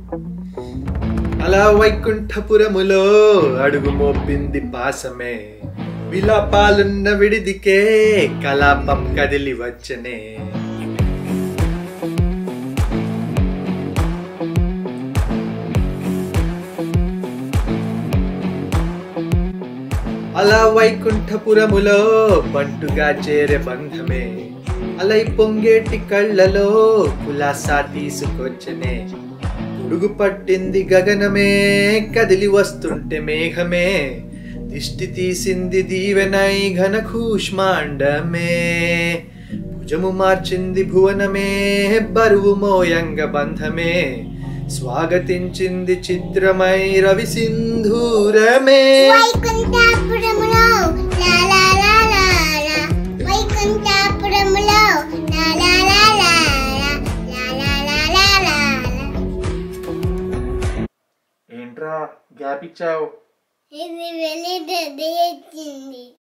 అలా వైకుంఠపురములో అడుగు మోపింది పాసమే విలాపాలున్న విడిదికే కలాపం కదిలి వచ్చనే అలా వైకుంఠపురములో బంటుగా చేరే బంధమే అలై పొంగేటి కళ్ళలో కులాసా తీసుకొచ్చనే పురుగు పట్టింది గగనమే కదిలి వస్తుంటే మేఘమే దిష్టి తీసింది దీవెనై ఘన కూష్మాండమే భుజము మార్చింది భువనమే బరువు మోయంగ బంధమే స్వాగతించింది చిత్రమై రవి సింధూరమే వైకుంఠాపురములో లా లా లా లా లా. వైకుంఠాపురములో లా లా లా లా లా. లా లా లా లా లా లా. ఏంట్రా గ్యాప్ ఇచ్చావు ఇది వెళ్ళి వచ్చింది